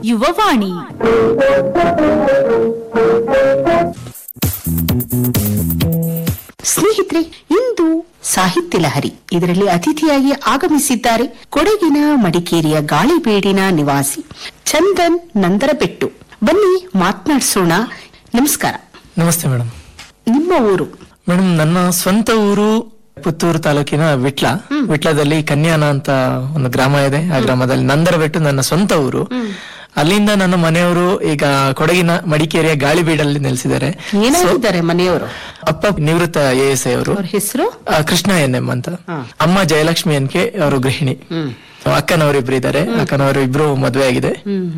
ಯುವವಾಣಿ ಸ್ನೇಹಿತರೆ ಇಂದು ಸಾಹಿತ್ಯ ಲಹರಿ ಇದರಲ್ಲಿ ಅತಿಥಿಯಾಗಿ ಆಗಮಿಸಿದ್ದಾರೆ ಕೊಡಗಿನ ಮಡಿಕೇರಿಯ ಗಾಳಿಬೀಡಿನ ನಿವಾಸಿ ಚಂದನ್ ನಂದರಬೆಟ್ಟು ಬನ್ನಿ ಮಾತನಾಡಿಸೋಣ ನಮಸ್ಕಾರ ನಮಸ್ತೆ ಮೇಡಮ್ ನಿಮ್ಮ ಊರು ಮೇಡಮ್ ನನ್ನ ಸ್ವಂತ ಊರು ಪುತ್ತೂರು ತಾಲೂಕಿನ ವಿಟ್ಲ ವಿಟ್ಲದಲ್ಲಿ ಕನ್ಯಾನ ಅಂತ ಒಂದು ಗ್ರಾಮ ಇದೆ ಆ ಗ್ರಾಮದಲ್ಲಿ ನಂದರಬೆಟ್ಟು ನನ್ನ ಸ್ವಂತ ಊರು ಅಲ್ಲಿಂದ ನನ್ನ ಮನೆಯವರು ಈಗ ಕೊಡಗಿನ ಮಡಿಕೇರಿಯ ಗಾಳಿಬೀಡಲ್ಲಿ ನೆಲೆಸಿದ್ದಾರೆ ಏನಾಗಿದ್ದಾರೆ ಮನೆಯವರು ಅಪ್ಪ ನಿವೃತ್ತ ಎ ಎಸ್ ಐ ಅವರು ಅವ್ರ ಹೆಸರು ಆ, ಕೃಷ್ಣ ಎನ್ ಎಂ ಅಂತ ಅಮ್ಮ ಜಯಲಕ್ಷ್ಮಿ ಎನ್ಕೆ ಅವರು ಗೃಹಿಣಿ ಅಕ್ಕನವರಿಬ್ರು ಇದ್ದಾರೆ ಅಕ್ಕನವರು ಇಬ್ರು ಮದುವೆ ಆಗಿದೆ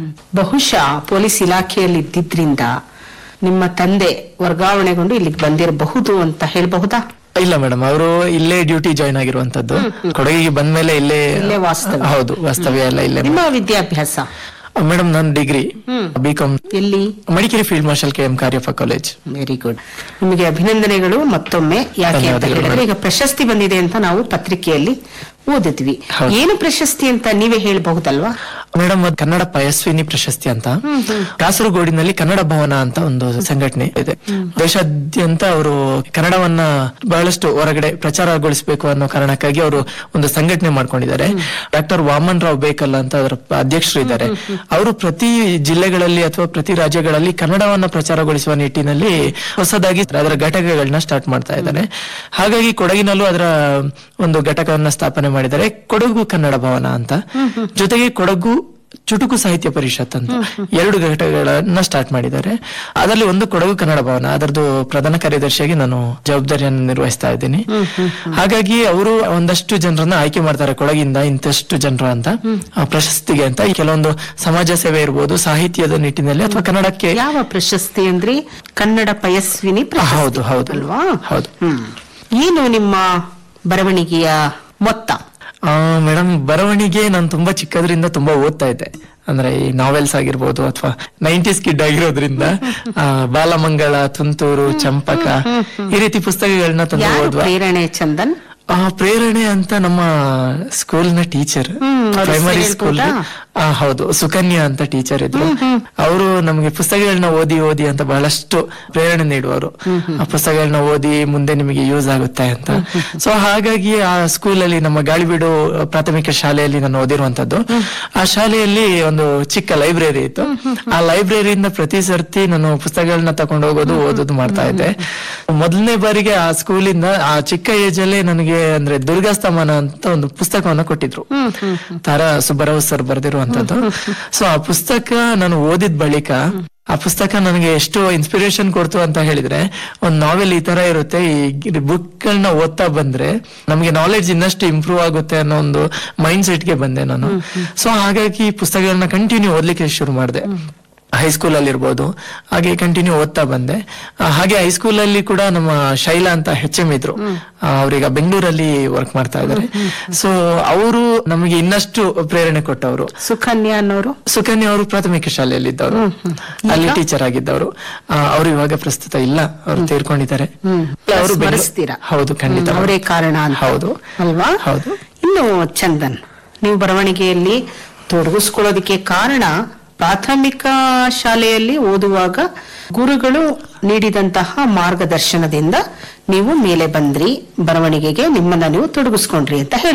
ಬಹುಶಃ ಪೊಲೀಸ್ ಇಲಾಖೆಯಲ್ಲಿ ಇದ್ದಿದ್ರಿಂದ ನಿಮ್ಮ ತಂದೆ ವರ್ಗಾವಣೆಗೊಂಡು ಇಲ್ಲಿಗೆ ಬಂದಿರಬಹುದು ಅಂತ ಹೇಳಬಹುದಾ ಇಲ್ಲ ಮೇಡಮ್ ಅವರು ಇಲ್ಲೇ ಡ್ಯೂಟಿ ಜಾಯ್ನ್ ಆಗಿರುವಂತದ್ದು ಕೊಡಗಿಗೆ ಬಂದ್ಮೇಲೆ ಇಲ್ಲೇ ಇಲ್ಲೇ ವಾಸ್ತವ್ಯ. ಹೌದು ವಾಸ್ತವ್ಯ ಎಲ್ಲ ಇಲ್ಲೇ ನಿಮ್ಮ ವಿದ್ಯಾಭ್ಯಾಸ ಮೇಡಮ್ ನಾನು ಡಿಗ್ರಿ ಬಿ ಕಾಮ್ ಎಲ್ಲಿ Madikeri field marshal K M Cariappa college very good ನಿಮಗೆ ಅಭಿನಂದನೆಗಳು ಮತ್ತೊಮ್ಮೆ ಯಾಕೆ ಅಂತ ಧನ್ಯವಾದಗಳು ಹೇಳಿದ್ರೆ ಈಗ ಪ್ರಶಸ್ತಿ ಬಂದಿದೆ ಅಂತ ನಾವು ಪತ್ರಿಕೆಯಲ್ಲಿ ಓದಿದ್ವಿ ಹೌದು. ಏನು ಪ್ರಶಸ್ತಿ ಅಂತ ನೀವೇ ಹೇಳಬಹುದಲ್ವಾ ಮೇಡಮ್ ಅದು ಕನ್ನಡ ಪಯಸ್ವಿನಿ ಪ್ರಶಸ್ತಿ ಅಂತ ಕಾಸರಗೋಡಿನಲ್ಲಿ ಕನ್ನಡ ಭವನ ಅಂತ ಒಂದು ಸಂಘಟನೆ ಇದೆ ದೇಶಾದ್ಯಂತ ಅವರು ಕನ್ನಡವನ್ನ ಬಹಳಷ್ಟು ಹೊರಗಡೆ ಪ್ರಚಾರಗೊಳಿಸಬೇಕು ಅನ್ನೋ ಕಾರಣಕ್ಕಾಗಿ ಅವರು ಒಂದು ಸಂಘಟನೆ ಮಾಡ್ಕೊಂಡಿದ್ದಾರೆ ಡಾಕ್ಟರ್ ವಾಮನ್ ರಾವ್ ಬೇಕಲ್ ಅಂತ ಅದರ ಅಧ್ಯಕ್ಷರು ಇದ್ದಾರೆ ಅವರು ಪ್ರತಿ ಜಿಲ್ಲೆಗಳಲ್ಲಿ ಅಥವಾ ಪ್ರತಿ ರಾಜ್ಯಗಳಲ್ಲಿ ಕನ್ನಡವನ್ನ ಪ್ರಚಾರಗೊಳಿಸುವ ನಿಟ್ಟಿನಲ್ಲಿ ಹೊಸದಾಗಿ ಅದರ ಘಟಕಗಳನ್ನ ಸ್ಟಾರ್ಟ್ ಮಾಡ್ತಾ ಇದ್ದಾರೆ ಹಾಗಾಗಿ ಕೊಡಗಿನಲ್ಲೂ ಅದರ ಒಂದು ಘಟಕವನ್ನ ಸ್ಥಾಪನೆ ಮಾಡಿದ್ದಾರೆ ಕೊಡಗು ಕನ್ನಡ ಭವನ ಅಂತ ಜೊತೆಗೆ ಕೊಡಗು ಚುಟುಕು ಸಾಹಿತ್ಯ ಪರಿಷತ್ ಅಂತ ಎರಡು ಘಟಕಗಳನ್ನ ಸ್ಟಾರ್ಟ್ ಮಾಡಿದ್ದಾರೆ ಅದರಲ್ಲಿ ಒಂದು ಕೊಡಗು ಕನ್ನಡ ಭವನ ಅದರದ್ದು ಪ್ರಧಾನ ಕಾರ್ಯದರ್ಶಿಯಾಗಿ ನಾನು ಜವಾಬ್ದಾರಿಯನ್ನು ನಿರ್ವಹಿಸ್ತಾ ಇದ್ದೀನಿ ಹಾಗಾಗಿ ಅವರು ಒಂದಷ್ಟು ಜನರನ್ನ ಆಯ್ಕೆ ಮಾಡ್ತಾರೆ ಕೊಡಗಿಂದ ಇಂತಷ್ಟು ಜನರು ಅಂತ ಆ ಪ್ರಶಸ್ತಿಗೆ ಅಂತ ಈ ಕೆಲವೊಂದು ಸಮಾಜ ಸೇವೆ ಇರ್ಬೋದು ಸಾಹಿತ್ಯದ ನಿಟ್ಟಿನಲ್ಲಿ ಅಥವಾ ಕನ್ನಡಕ್ಕೆ ಯಾವ ಪ್ರಶಸ್ತಿ ಅಂದ್ರೆ ಕನ್ನಡ ಪಯಸ್ವಿನಿ ಪ್ರಶಸ್ತಿ ಹೌದು ಹೌದು ಅಲ್ವಾ ಹೌದು ಹ್ಮ್ ಏನು ನಿಮ್ಮ ಬರವಣಿಗೆಯ ಮೊತ್ತ ಮೇಡಮ್ ಬರವಣಿಗೆ ನಾನು ತುಂಬಾ ಚಿಕ್ಕದ್ರಿಂದ ತುಂಬಾ ಓದ್ತಾ ಇದ್ದೆ ಅಂದ್ರೆ ಈ ನಾವೆಲ್ಸ್ ಆಗಿರ್ಬೋದು ಅಥವಾ ನೈಂಟೀಸ್ ಕಿಡ್ ಆಗಿರೋದ್ರಿಂದ ಆ, ಬಾಲಮಂಗಳ ತುಂತೂರು ಚಂಪಕ ಈ ರೀತಿ ಪುಸ್ತಕಗಳನ್ನ ತಂದು ಯಾರು ಓದುವ ಪ್ರೇರಣೆ ಚಂದನ್ ಆ ಪ್ರೇರಣೆ ಅಂತ ನಮ್ಮ ಸ್ಕೂಲ್ ನ ಟೀಚರ್ ಹ್ಮ್, ಅವ್ರ ಪ್ರೈಮರಿ ಹೆಸರು ಸ್ಕೂಲ್ ಹೇಳ್ಬೋದಾ? ಹೌದು ಸುಕನ್ಯಾ ಅಂತ ಟೀಚರ್ ಇದ್ರು ಅವರು ನಮಗೆ ಪುಸ್ತಕಗಳನ್ನ ಓದಿ ಓದಿ ಅಂತ ಬಹಳಷ್ಟು ಪ್ರೇರಣೆ ನೀಡುವರು ಆ ಪುಸ್ತಕಗಳನ್ನ ಓದಿ ಮುಂದೆ ನಿಮಗೆ ಯೂಸ್ ಆಗುತ್ತೆ ಅಂತ ಸೊ ಹಾಗಾಗಿ ಆ ಸ್ಕೂಲಲ್ಲಿ ನಮ್ಮ ಗಾಳಿಬೀಡು ಪ್ರಾಥಮಿಕ ಶಾಲೆಯಲ್ಲಿ ನಾನು ಓದಿರುವಂತದ್ದು ಆ ಶಾಲೆಯಲ್ಲಿ ಒಂದು ಚಿಕ್ಕ ಲೈಬ್ರರಿ ಇತ್ತು ಆ ಲೈಬ್ರರಿಯಿಂದ ಪ್ರತಿ ಸರ್ತಿ ನಾನು ಪುಸ್ತಕಗಳನ್ನ ತಕೊಂಡು ಹೋಗೋದು ಓದೋದು ಮಾಡ್ತಾ ಇದ್ದೆ ಮೊದಲನೇ ಬಾರಿಗೆ ಆ ಸ್ಕೂಲಿಂದ ಆ ಚಿಕ್ಕ ಏಜ್ ಅಲ್ಲೇ ನನಗೆ ಅಂದ್ರೆ ದುರ್ಗಾಸ್ತಮಾನ ಅಂತ ಒಂದು ಪುಸ್ತಕವನ್ನ ಕೊಟ್ಟಿದ್ರು ತಾರಾ ಸುಬ್ಬರಾವ್ ಸರ್ ಬರೆದಿರುವಂತದ್ದು ಸೊ ಆ ಪುಸ್ತಕ ನಾನು ಓದಿದ ಬಳಿಕ ಆ ಪುಸ್ತಕ ನನಗೆ ಎಷ್ಟು ಇನ್ಸ್ಪಿರೇಷನ್ ಕೊಡ್ತು ಅಂತ ಹೇಳಿದ್ರೆ ಒಂದ್ ನಾವೆಲ್ ಈ ತರ ಇರುತ್ತೆ ಈ ಬುಕ್ ಗಳನ್ನ ಓದ್ತಾ ಬಂದ್ರೆ ನಮಗೆ ನಾಲೆಡ್ಜ್ ಇನ್ನಷ್ಟು ಇಂಪ್ರೂವ್ ಆಗುತ್ತೆ ಅನ್ನೋ ಒಂದು ಮೈಂಡ್ ಸೆಟ್ ಗೆ ಬಂದೆ ನಾನು ಸೊ ಹಾಗಾಗಿ ಈ ಪುಸ್ತಕಗಳನ್ನ ಕಂಟಿನ್ಯೂ ಓದ್ಲಿಕ್ಕೆ ಶುರು ಮಾಡಿದೆ ಹೈಸ್ಕೂಲ್ ಅಲ್ಲಿ ಇರ್ಬೋದು ಹಾಗೆ ಕಂಟಿನ್ಯೂ ಓದ್ತಾ ಬಂದೆ ಆ, ಹಾಗೆ ಹೈಸ್ಕೂಲ್ ಅಲ್ಲಿ ಕೂಡ ನಮ್ಮ ಶೈಲಾ ಅಂತ ಹೆಚ್ ಎಂ ಇದ್ರು ಆ, ಅವ್ರೀಗ ಬೆಂಗಳೂರಲ್ಲಿ ವರ್ಕ್ ಮಾಡ್ತಾ ಇದ್ದಾರೆ ಸೊ ಅವರು ನಮಗೆ ಇನ್ನಷ್ಟು ಪ್ರೇರಣೆ ಕೊಟ್ಟವರು ಸುಕನ್ಯಾ ಅನ್ನೋರು ಸುಕನ್ಯಾ ಅವರು ಪ್ರಾಥಮಿಕ ಶಾಲೆಯಲ್ಲಿ ಇದ್ದವರು ಅಲ್ಲಿ ಟೀಚರ್ ಆಗಿದ್ದವರು ಆ, ಅವರು ಇವಾಗ ಪ್ರಸ್ತುತ ಇಲ್ಲ ಅವರು ತೀರ್ಕೊಂಡಿದ್ದಾರೆ ಅವರು ಬೆಂಗ್ಳೂ- ಸ್ಮರಿಸ್ತೀರಾ? ಹೌದು ಖಂಡಿತ ಹ್ಮ್, ಅವರೇ ಕಾರಣ ಅಂತ ಹೌದು ಅಲ್ವಾ ಹೌದು ಇನ್ನು ಚಂದನ್ ನೀವು ಬರವಣಿಗೆಯಲ್ಲಿ ತೊಡಗಿಸ್ಕೊಳ್ಳೋದಕ್ಕೆ ಕಾರಣ ಪ್ರಾಥಮಿಕ ಶಾಲೆಯಲ್ಲಿ ಓದುವಾಗ ಗುರುಗಳು ನೀಡಿದಂತಹ ಮಾರ್ಗದರ್ಶನದಿಂದ ನೀವು ಮೇಲೆ ಬಂದ್ರಿ ಬರವಣಿಗೆಗೆ ನಿಮ್ಮನ್ನ ನೀವು ತೊಡಗಿಸ್ಕೊಂಡ್ರಿ ಅಂತ ಹೇಳಿ